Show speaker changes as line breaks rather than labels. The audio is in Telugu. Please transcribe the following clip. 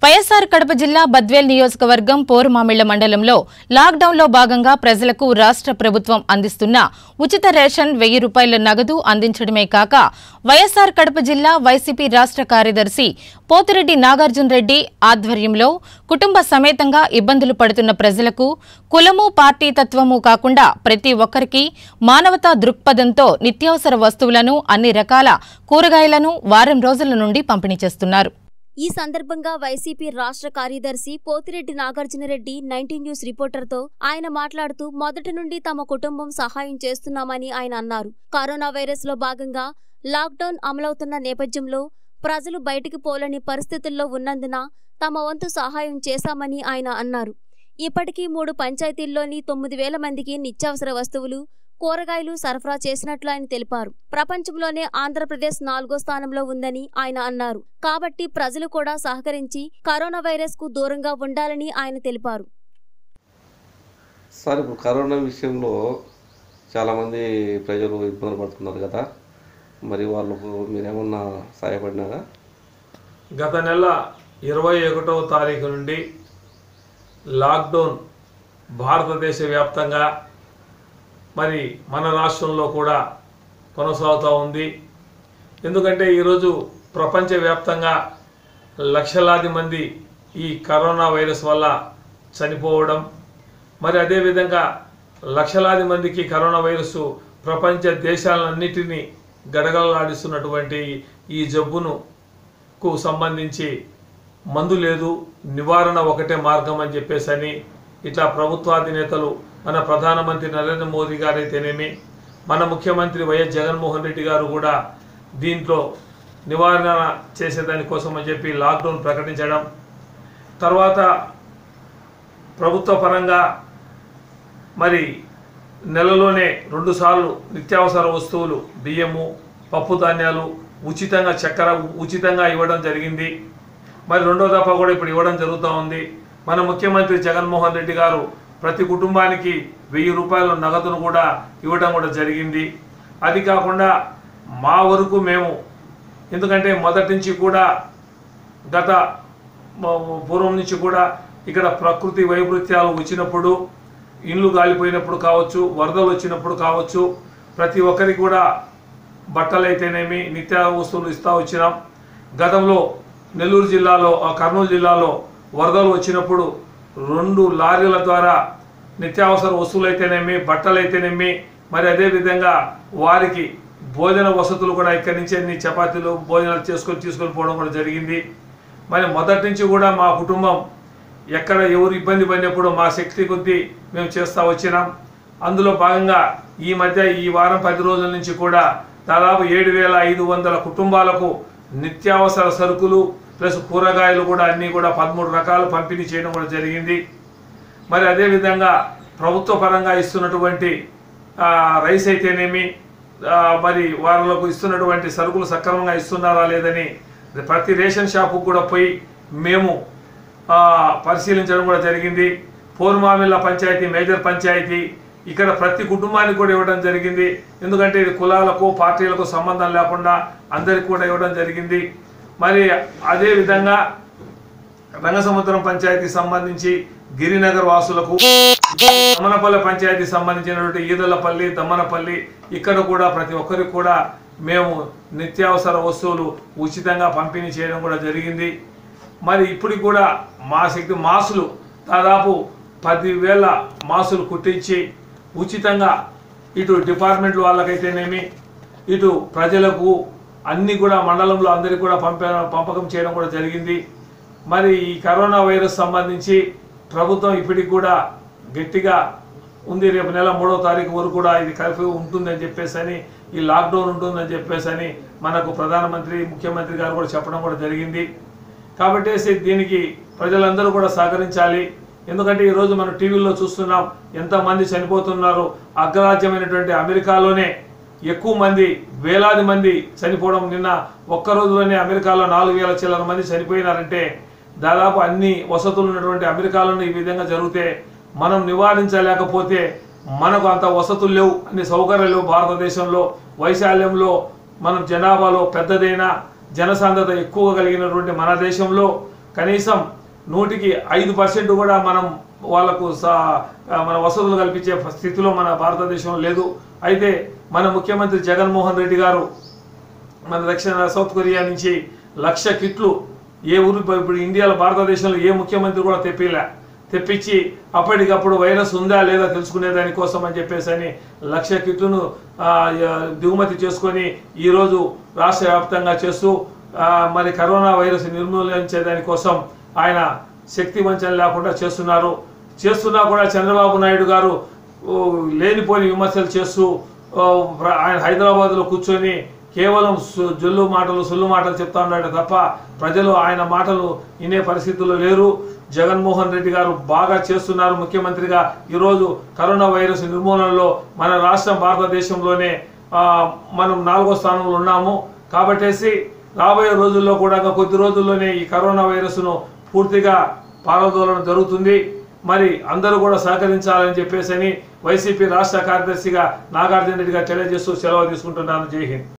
వైఎస్సార్ కడప జిల్లా బద్వేల్ నియోజకవర్గం పోరుమామిళ్ల మండలంలో లాక్డౌన్లో భాగంగా ప్రజలకు రాష్ట్ర ప్రభుత్వం అందిస్తున్న ఉచిత రేషన్ వెయ్యి రూపాయల నగదు అందించడమే కాక వైఎస్సార్ కడప జిల్లా వైసీపీ రాష్ట్ర కార్యదర్శి పోతిరెడ్డి నాగార్జున రెడ్డి ఆధ్వర్యంలో కుటుంబ సమేతంగా ఇబ్బందులు పడుతున్న ప్రజలకు కులము పార్టీ తత్వము కాకుండా ప్రతి ఒక్కరికి మానవతా దృక్పథంతో నిత్యావసర వస్తువులను అన్ని రకాల కూరగాయలను వారం రోజుల నుండి పంపిణీ చేస్తున్నారు
ఈ సందర్భంగా వైసీపీ రాష్ట్ర కార్యదర్శి పోతిరెడ్డి నాగార్జునరెడ్డి నైన్టీన్ న్యూస్ రిపోర్టర్తో ఆయన మాట్లాడుతూ మొదటి నుండి తమ కుటుంబం సహాయం చేస్తున్నామని ఆయన అన్నారు కరోనా వైరస్ లో భాగంగా లాక్డౌన్ అమలవుతున్న నేపథ్యంలో ప్రజలు బయటికి పోలేని పరిస్థితుల్లో ఉన్నందున తమ వంతు సహాయం చేశామని ఆయన అన్నారు ఇప్పటికీ మూడు పంచాయతీల్లోని తొమ్మిది వేల మందికి నిత్యావసర వస్తువులు కూరగాయలు సరఫరా చేసినట్లు ఆయన తెలిపారు ప్రపంచంలోనే ఆంధ్రప్రదేశ్ నాలుగో స్థానంలో ఉందని ఆయన అన్నారు కాబట్టి ప్రజలు కూడా సహకరించి కరోనా వైరస్ కు దూరంగా ఉండాలని ఆయన తెలిపారు
సార్ ఇప్పుడు కరోనా విషయంలో చాలామంది ప్రజలు ఇబ్బందులు పడుతున్నారు కదా మరి వాళ్ళకు మీరేమన్నా సహాయపడినారా
గత నెల ఇరవై ఒకటవ తారీఖు నుండి లాక్డౌన్ భారతదేశ వ్యాప్తంగా మరి మన రాష్ట్రంలో కూడా కొనసాగుతూ ఉంది ఎందుకంటే ఈరోజు ప్రపంచవ్యాప్తంగా లక్షలాది మంది ఈ కరోనా వైరస్ వల్ల చనిపోవడం మరి అదేవిధంగా లక్షలాది మందికి కరోనా వైరస్ ప్రపంచ దేశాలన్నిటినీ గడగడలాడిస్తున్నటువంటి ఈ జబ్బును కు సంబంధించి మందు లేదు నివారణ ఒకటే మార్గం అని చెప్పేసని ఇట్లా ప్రభుత్వాధినేతలు మన ప్రధానమంత్రి నరేంద్ర మోదీ గారైతేనేమి మన ముఖ్యమంత్రి వైఎస్ జగన్మోహన్ రెడ్డి గారు కూడా దీంట్లో నివారణ చేసేదానికోసం అని చెప్పి లాక్డౌన్ ప్రకటించడం తర్వాత ప్రభుత్వ పరంగా మరి నెలలోనే రెండుసార్లు నిత్యావసర వస్తువులు బియ్యము పప్పు ధాన్యాలు ఉచితంగా చక్కెర ఉచితంగా ఇవ్వడం జరిగింది మరి రెండో దఫా కూడా ఇప్పుడు ఇవ్వడం జరుగుతూ ఉంది మన ముఖ్యమంత్రి జగన్మోహన్ రెడ్డి గారు ప్రతి కుటుంబానికి వెయ్యి రూపాయల నగదును కూడా ఇవ్వడం కూడా జరిగింది అది కాకుండా మా వరకు మేము ఎందుకంటే మొదటి నుంచి కూడా గత మ- పూర్వం నుంచి కూడా ఇక్కడ ప్రకృతి వైపరీత్యాలు వచ్చినప్పుడు ఇండ్లు గాలిపోయినప్పుడు కావచ్చు వరదలు వచ్చినప్పుడు కావచ్చు ప్రతి ఒక్కరికి కూడా బట్టలు అయితేనేమి నిత్య వస్తువులు ఇస్తా వచ్చినాం గతంలో నెల్లూరు జిల్లాలో ఆ కర్నూలు జిల్లాలో వరదలు వచ్చినప్పుడు రెండు లారీల ద్వారా నిత్యావసర వస్తువులు అయితేనేమి బట్టలు అయితేనేమి మరి అదేవిధంగా వారికి భోజన వసతులు కూడా ఇక్కడి నుంచి అన్ని చపాతీలు భోజనాలు చేసుకొని తీసుకొని పోవడం కూడా జరిగింది మరి మొదటి నుంచి కూడా మా కుటుంబం ఎక్కడ ఎవరు ఇబ్బంది పడినప్పుడు మా శక్తి కొద్దీ మేము చేస్తూ వచ్చినాం అందులో భాగంగా ఈ మధ్య ఈ వారం పది రోజుల నుంచి కూడా దాదాపు ఏడు వేల ఐదు వందల కుటుంబాలకు నిత్యావసర సరుకులు ప్లస్ కూరగాయలు కూడా అన్నీ కూడా పదమూడు రకాలు పంపిణీ చేయడం కూడా జరిగింది మరి అదేవిధంగా ప్రభుత్వ పరంగా ఇస్తున్నటువంటి ఆ, రైస్ అయితేనేమి ఆ, మరి వాళ్ళకు ఇస్తున్నటువంటి సరుకులు సక్రమంగా ఇస్తున్నారా లేదని ప్రతి రేషన్ షాపుకు కూడా పోయి మేము ఆ, పరిశీలించడం కూడా జరిగింది పోర్మామిల్ల పంచాయతీ మేజర్ పంచాయతీ ఇక్కడ ప్రతి కుటుంబానికి కూడా ఇవ్వడం జరిగింది ఎందుకంటే ఇది కులాలకు పార్టీలకు సంబంధం లేకుండా అందరికి కూడా ఇవ్వడం జరిగింది మరి అదే విధంగా రంగసముద్రం పంచాయతీ సంబంధించి గిరినగర్ వాసులకు దమ్మనపల్లి పంచాయతీ సంబంధించినటువంటి ఈదలపల్లి దమ్మనపల్లి ఇక్కడ కూడా ప్రతి ఒక్కరికి కూడా మేము నిత్యావసర వస్తువులు ఉచితంగా పంపిణీ చేయడం కూడా జరిగింది మరి ఇప్పటికి కూడా మా శక్తి మాసులు దాదాపు పదివేల మాసులు కుట్టించి ఉచితంగా ఇటు డిపార్ట్మెంట్ వాళ్ళకైతేనేమి ఇటు ప్రజలకు అన్ని కూడా మండలంలో అందరికీ కూడా పంప పంపకం చేయడం కూడా జరిగింది మరి ఈ కరోనా వైరస్ సంబంధించి ప్రభుత్వం ఇప్పటికి కూడా గట్టిగా ఉంది రేపు నెల మూడో తారీఖు వరకు కూడా ఇది కర్ఫ్యూ ఉంటుందని చెప్పేసి అని ఈ లాక్డౌన్ ఉంటుందని చెప్పేసి అని మనకు ప్రధానమంత్రి ముఖ్యమంత్రి గారు కూడా చెప్పడం కూడా జరిగింది కాబట్టి దీనికి ప్రజలందరూ కూడా సహకరించాలి ఎందుకంటే ఈరోజు మనం టీవీలో చూస్తున్నాం ఎంతమంది చనిపోతున్నారు అగ్రరాజ్యమైనటువంటి అమెరికాలోనే ఎక్కువ మంది వేలాది మంది చనిపోవడం నిన్న ఒక్క రోజులోనే అమెరికాలో నాలుగు వేల చిల్లర మంది చనిపోయినారంటే దాదాపు అన్ని వసతులు ఉన్నటువంటి అమెరికాలోనే ఈ విధంగా జరిగితే మనం నివారించలేకపోతే మనకు అంత వసతులు లేవు అన్ని సౌకర్యాలు లేవు భారతదేశంలో వైశాల్యంలో మనం జనాభాలో పెద్దదైన జనసాంద్రత ఎక్కువ కలిగినటువంటి మన దేశంలో కనీసం నూటికి ఐదు పర్సెంట్ కూడా మనం వాళ్ళకు సా మన వసతులు కల్పించే స్థితిలో మన భారతదేశంలో లేదు అయితే మన ముఖ్యమంత్రి జగన్మోహన్ రెడ్డి గారు మన దక్షిణ సౌత్ కొరియా నుంచి లక్ష కిట్లు ఏ ఊరు ఇప్పుడు ఇండియాలో భారతదేశంలో ఏ ముఖ్యమంత్రి కూడా తెప్పిలే తెప్పించి అప్పటికప్పుడు వైరస్ ఉందా లేదా తెలుసుకునే దానికోసం అని చెప్పేసి అని లక్ష కిట్లను ఆ, యా- దిగుమతి చేసుకొని ఈరోజు రాష్ట్ర వ్యాప్తంగా చేస్తూ ఆ, మరి కరోనా వైరస్ నిర్మూలించే దానికోసం ఆయన శక్తి వంచన లేకుండా చేస్తున్నారు చేస్తున్నా కూడా చంద్రబాబు నాయుడు గారు ఓ, లేనిపోని విమర్శలు చేస్తూ ఓ, ప్ర- ఆయన హైదరాబాద్లో కూర్చొని కేవలం సు- జొల్లు మాటలు సొల్లు మాటలు చెప్తా ఉన్నాడు తప్ప ప్రజలు ఆయన మాటలు వినే పరిస్థితుల్లో లేరు జగన్మోహన్ రెడ్డి గారు బాగా చేస్తున్నారు ముఖ్యమంత్రిగా ఈరోజు కరోనా వైరస్ నిర్మూలనలో మన రాష్ట్రం భారతదేశంలోనే ఆ, మనం నాలుగో స్థానంలో ఉన్నాము కాబట్టేసి రాబోయే రోజుల్లో కూడా ఇంకా కొద్ది రోజుల్లోనే ఈ కరోనా వైరస్ను పూర్తిగా పారదోలన జరుగుతుంది మరి అందరూ కూడా సహకరించాలని చెప్పేసి అని వైసీపీ రాష్ట్ర కార్యదర్శిగా నాగార్జున రెడ్డి గారు తెలియజేస్తూ సెలవు తీసుకుంటున్నాను జై హింద్